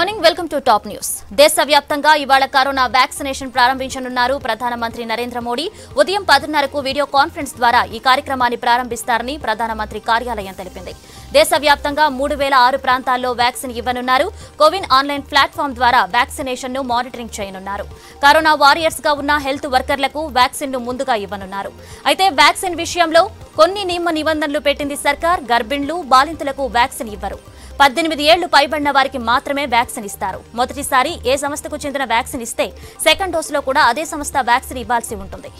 morning welcome to top news దేశవ్యాప్తంగా ఇవాళ corona vaccination ప్రారంభించనున్నారు ప్రధానమంత్రి నరేంద్ర మోడీ ఉదయం పదిన్నరకు వీడియో కాన్ఫరెన్స్ ద్వారా ఈ కార్యక్రమాన్ని ప్రారంభిస్తారని ప్రధానమంత్రి కార్యాలయం తెలిపింది దేశవ్యాప్తంగా మూడు వేల ఆరు ప్రాంతాల్లో వ్యాక్సిన్ ఇవ్వనున్నారు కోవిన్ ఆన్లైన్ ప్లాట్ఫామ్ ద్వారా వ్యాక్సినేషన్ ను మానిటరింగ్ చేయనున్నారు కరోనా వారియర్స్ గా ఉన్న హెల్త్ వర్కర్లకు వ్యాక్సిన్ ను ముందుగా ఇవ్వనున్నారు అయితే వ్యాక్సిన్ విషయంలో కొన్ని నియమ నిబంధనలు పెట్టింది సర్కార్ గర్భిణులు బాలింతలకు వ్యాక్సిన్ ఇవ్వరు పద్దెనిమిది ఏళ్లు పైబడిన వారికి మాత్రమే వ్యాక్సిన్ ఇస్తారు మొదటిసారి ఏ సంస్థకు చెందిన వ్యాక్సిన్ ఇస్తే సెకండ్ డోసులో కూడా అదే సంస్థ వ్యాక్సిన్ ఇవ్వాల్సి ఉంటుంది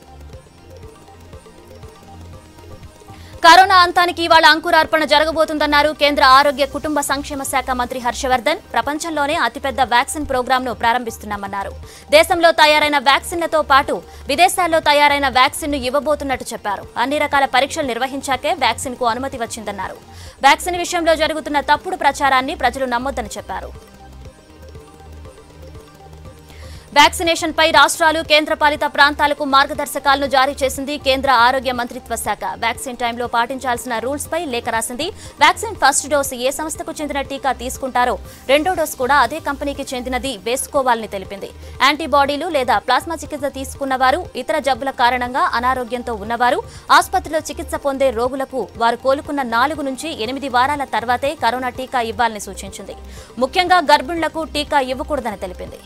కరోనా అంతానికి ఇవాళ అంకురార్పణ జరగబోతుందన్నారు కేంద్ర ఆరోగ్య కుటుంబ సంక్షేమ శాఖ మంత్రి హర్షవర్ధన్ ప్రపంచంలోనే అతిపెద్ద వ్యాక్సిన్ ప్రోగ్రాంను ప్రారంభిస్తున్నామన్నారు దేశంలో తయారైన వ్యాక్సిన్లతో పాటు విదేశాల్లో తయారైన వ్యాక్సిన్ ను ఇవ్వబోతున్నట్టు చెప్పారు అన్ని రకాల పరీక్షలు నిర్వహించాకే వ్యాక్సిన్ కు అనుమతి వచ్చిందన్నారు వ్యాక్సిన్ విషయంలో జరుగుతున్న తప్పుడు ప్రచారాన్ని ప్రజలు నమ్మొద్దని చెప్పారు వ్యాక్సినేషన్ పై రాష్ట్రాలు కేంద్రపాలిత ప్రాంతాలకు మార్గదర్శకాలను జారీ చేసింది కేంద్ర ఆరోగ్య మంత్రిత్వ శాఖ వ్యాక్సిన్ టైంలో పాటించాల్సిన రూల్స్ పై లేఖ రాసింది వ్యాక్సిన్ ఫస్ట్ డోసు ఏ సంస్థకు చెందిన టీకా తీసుకుంటారో రెండో డోసు కూడా అదే కంపెనీకి చెందినది వేసుకోవాలని తెలిపింది యాంటీబాడీలు లేదా ప్లాస్మా చికిత్స తీసుకున్నవారు ఇతర జబ్బుల కారణంగా అనారోగ్యంతో ఉన్నవారు ఆసుపత్రిలో చికిత్స పొందే రోగులకు వారు కోలుకున్న నాలుగు నుంచి ఎనిమిది వారాల తర్వాతే కరోనా టీకా ఇవ్వాలని సూచించింది ముఖ్యంగా గర్భిణులకు టీకా ఇవ్వకూడదని తెలిపింది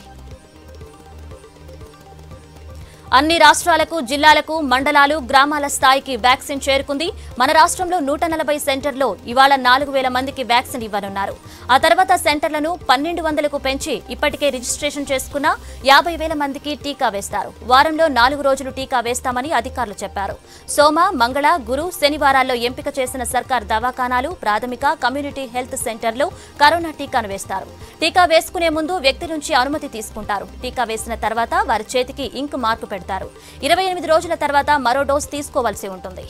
అన్ని రాష్ట్రాలకు జిల్లాలకు మండలాలు గ్రామాల స్థాయికి వ్యాక్సిన్ చేరుకుంది మన రాష్ట్రంలో నూట నలభై సెంటర్లో ఇవాళ నాలుగు వేల మందికి వ్యాక్సిన్ ఇవ్వనున్నారు ఆ తర్వాత సెంటర్లను పన్నెండు వందలకు పెంచి ఇప్పటికే రిజిస్ట్రేషన్ చేసుకున్న యాభై వేల మందికి టీకా వేస్తారు వారంలో నాలుగు రోజులు టీకా వేస్తామని అధికారులు చెప్పారు సోమ మంగళ గురు శనివారాల్లో ఎంపిక చేసిన సర్కార్ దవాఖానాలు ప్రాథమిక కమ్యూనిటీ హెల్త్ సెంటర్లో కరోనా టీకాను వేస్తారు టీకా వేసుకునే ముందు వ్యక్తి నుంచి అనుమతి తీసుకుంటారు టీకా వేసిన తర్వాత వారి చేతికి ఇంక్ మార్కు పెడతారు ఇరవై ఎనిమిది రోజుల తర్వాత మరో డోస్ తీసుకోవాల్సి ఉంటుంది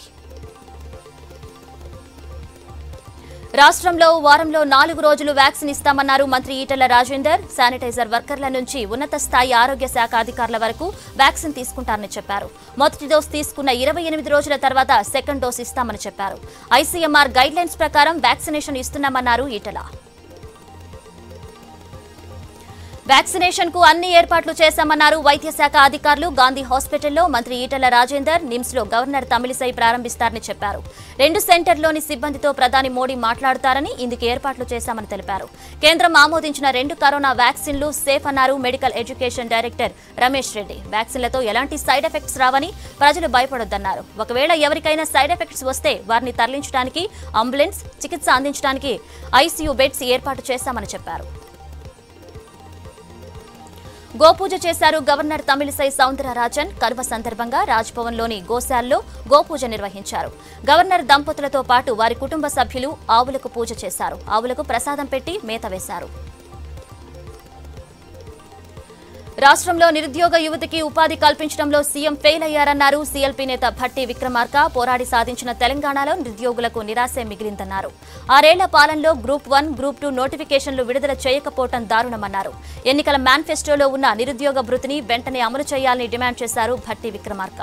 రాష్ట్రంలో వారంలో నాలుగు రోజులు వ్యాక్సిన్ ఇస్తామన్నారు మంత్రి ఈటెల రాజేందర్ శానిటైజర్ వర్కర్ల నుంచి ఉన్నత స్థాయి ఆరోగ్య శాఖ అధికారుల వరకు వ్యాక్సిన్ తీసుకుంటారని చెప్పారు మొదటి డోస్ తీసుకున్న ఇరవై ఎనిమిది రోజుల తర్వాత సెకండ్ డోస్ ఇస్తామని చెప్పారు ఐసీఎంఆర్ గైడ్ లైన్స్ ప్రకారం వ్యాక్సినేషన్ ఇస్తున్నామన్నారు ఈటెల వ్యాక్సినేషన్ కు అన్ని ఏర్పాట్లు చేశామన్నారు వైద్య శాఖ అధికారులు గాంధీ హాస్పిటల్లో మంత్రి ఈటెల రాజేందర్ నిమ్స్ లో గవర్నర్ తమిళిసై ప్రారంభిస్తారని చెప్పారు రెండు సెంటర్లోని సిబ్బందితో ప్రధాని మోడీ మాట్లాడతారని ఇందుకు ఏర్పాట్లు చేశామని తెలిపారు కేంద్రం ఆమోదించిన రెండు కరోనా వ్యాక్సిన్లు సేఫ్ అన్నారు medical education director Ramesh Reddy వ్యాక్సిన్లతో ఎలాంటి సైడ్ ఎఫెక్ట్స్ రావని ప్రజలు భయపడొద్దన్నారు ఒకవేళ ఎవరికైనా సైడ్ ఎఫెక్ట్స్ వస్తే వారిని తరలించడానికి అంబులెన్స్ చికిత్స అందించడానికి ఐసీయూ బెడ్స్ ఏర్పాటు చేశామని చెప్పారు గోపూజ చేశారు గవర్నర్ తమిళిసై సౌందరరాజన్ కనుమ సందర్భంగా రాజ్భవన్లోని గోశాలలో గోపూజ నిర్వహించారు గవర్నర్ దంపతులతో పాటు వారి కుటుంబ సభ్యులు ఆవులకు పూజ చేశారు ఆవులకు ప్రసాదం పెట్టి మేత వేశారు రాష్ట్రంలో నిరుద్యోగ యువతికి ఉపాధి కల్పించడంలో సీఎం ఫెయిల్ అయ్యారన్నారు సీఎల్పీ నేత భట్టి విక్రమార్క పోరాడి సాధించిన తెలంగాణలో నిరుద్యోగులకు నిరాశే మిగిలిందన్నారు ఆరేళ్ల పాలనలో గ్రూప్ వన్ గ్రూప్ టూ నోటిఫికేషన్లు విడుదల చేయకపోవడం దారుణమన్నారు ఎన్నికల మేనిఫెస్టోలో ఉన్న నిరుద్యోగ భృతిని వెంటనే అమలు చేయాలని డిమాండ్ చేశారు భట్టి విక్రమార్క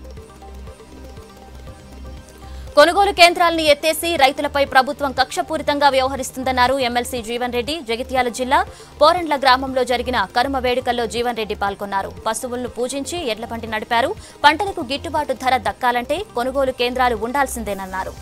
కొనుగోలు కేంద్రాలను ఎత్తేసి రైతులపై ప్రభుత్వం కక్షపూరితంగా వ్యవహరిస్తుందన్నారు ఎమ్మెల్సీ జీవన్ రెడ్డి జగిత్యాల జిల్లా పోరండ్ల గ్రామంలో జరిగిన కనుమ వేడుకల్లో జీవన్ రెడ్డి పాల్గొన్నారు పశువులను పూజించి ఎడ్ల బండి నడిపారు పంటలకు గిట్టుబాటు ధర దక్కాలంటే కొనుగోలు కేంద్రాలు ఉండాల్సిందేనన్నారు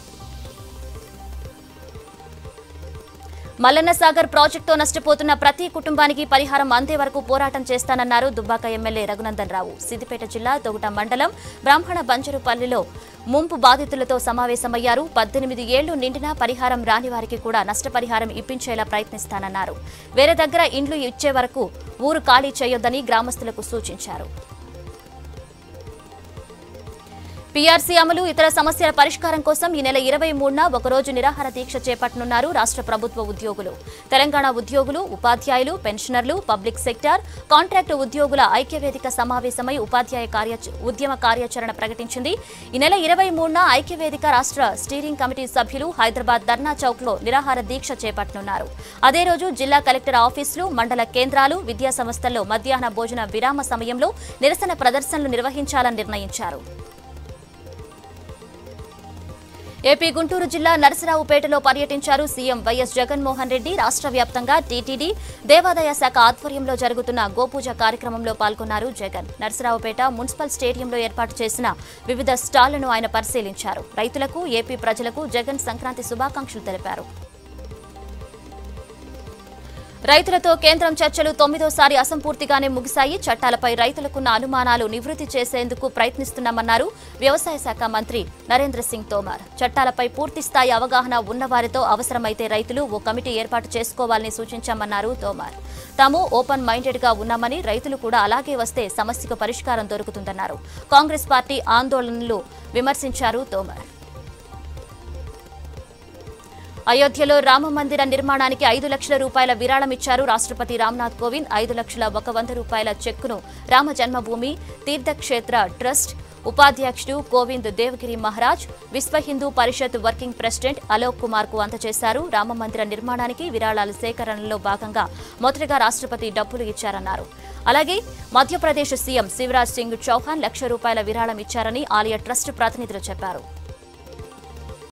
మల్లన్న సాగర్ ప్రాజెక్టుతో నష్టపోతున్న ప్రతి కుటుంబానికి పరిహారం అందే వరకు పోరాటం చేస్తానన్నారు దుబ్బాక ఎమ్మెల్యే రఘునందన్ రావు సిద్దిపేట జిల్లా దొగుట మండలం బ్రాహ్మణ బంజరుపల్లిలో ముంపు బాధితులతో సమావేశమయ్యారు పద్దెనిమిది ఏళ్లు నిండినా పరిహారం రాని వారికి కూడా నష్టపరిహారం ఇప్పించేలా ప్రయత్నిస్తానన్నారు వేరే దగ్గర ఇండ్లు ఇచ్చే వరకు ఊరు ఖాళీ చేయొద్దని గ్రామస్తులకు సూచించారు పీఆర్సీ అమలు ఇతర సమస్యల పరిష్కారం కోసం ఈ నెల ఇరవై మూడున ఒకరోజు నిరాహార దీక్ష చేపట్టనున్నారు రాష్ట్ర ప్రభుత్వ ఉద్యోగులు తెలంగాణ ఉద్యోగులు ఉపాధ్యాయులు పెన్షనర్లు పబ్లిక్ సెక్టార్ కాంట్రాక్టు ఉద్యోగుల ఐక్యవేదిక సమావేశమై ఉపాధ్యాయ కార్య ఉద్యమ కార్యాచరణ ప్రకటించింది ఈ నెల ఇరవై మూడున ఐక్యవేదిక రాష్ట్ర స్టీరింగ్ కమిటీ సభ్యులు హైదరాబాద్ ధర్నా చౌక్ లో నిరాహార దీక్ష చేపట్టనున్నారు అదే రోజు జిల్లా కలెక్టర్ ఆఫీసులు మండల కేంద్రాలు విద్యా సంస్థల్లో మధ్యాహ్న భోజన విరామ సమయంలో నిరసన ప్రదర్శనలు నిర్వహించాలని నిర్ణయించారు ఏపీ గుంటూరు జిల్లా నరసరావుపేటలో పర్యటించారు సీఎం వైఎస్ జగన్మోహన్ రెడ్డి రాష్ట్ర వ్యాప్తంగా టీటీడీ దేవాదాయ శాఖ ఆధ్వర్యంలో జరుగుతున్న గోపూజ కార్యక్రమంలో పాల్గొన్నారు జగన్ నరసరావుపేట మున్సిపల్ స్టేడియంలో ఏర్పాటు చేసిన వివిధ స్టాళ్లను ఆయన పరిశీలించారు రైతులకు ఏపీ ప్రజలకు జగన్ సంక్రాంతి శుభాకాంక్షలు తెలిపారు రైతులతో కేంద్రం చర్చలు తొమ్మిదోసారి అసంపూర్తిగానే ముగిశాయి చట్టాలపై రైతులకున్న అనుమానాలు నివృత్తి చేసేందుకు ప్రయత్నిస్తున్నామన్నారు వ్యవసాయ శాఖ మంత్రి నరేంద్ర సింగ్ తోమర్ చట్టాలపై పూర్తి స్థాయి అవగాహన ఉన్నవారితో అవసరమైతే రైతులు ఓ కమిటీ ఏర్పాటు చేసుకోవాలని సూచించామన్నారు తోమర్ తాము ఓపెన్ మైండెడ్ గా ఉన్నామని రైతులు కూడా అలాగే వస్తే సమస్యకు పరిష్కారం దొరుకుతుందన్నారు కాంగ్రెస్ పార్టీ ఆందోళనలు విమర్శించారు తోమర్ అయోధ్యలో రామ మందిర నిర్మాణానికి ఐదు లక్షల రూపాయల విరాళం ఇచ్చారు రాష్ట్రపతి రామ్నాథ్ కోవింద్ ఐదు లక్షల ఒక వంద రూపాయల చెక్కును రామ జన్మభూమి తీర్థక్షేత్ర ట్రస్ట్ ఉపాధ్యక్షుడు కోవింద్ దేవగిరి మహారాజ్ విశ్వ హిందూ పరిషత్ వర్కింగ్ ప్రెసిడెంట్ అలోక్ కుమార్ కు అందజేశారు రామ మందిర నిర్మాణానికి విరాళాల సేకరణలో భాగంగా మొదటగా రాష్ట్రపతి డబ్బులు ఇచ్చారన్నారు అలాగే మధ్యప్రదేశ్ సీఎం శివరాజ్ సింగ్ చౌహాన్ లక్ష రూపాయల విరాళం ఇచ్చారని ఆలయ ట్రస్ట్ ప్రతినిధులు చెప్పారు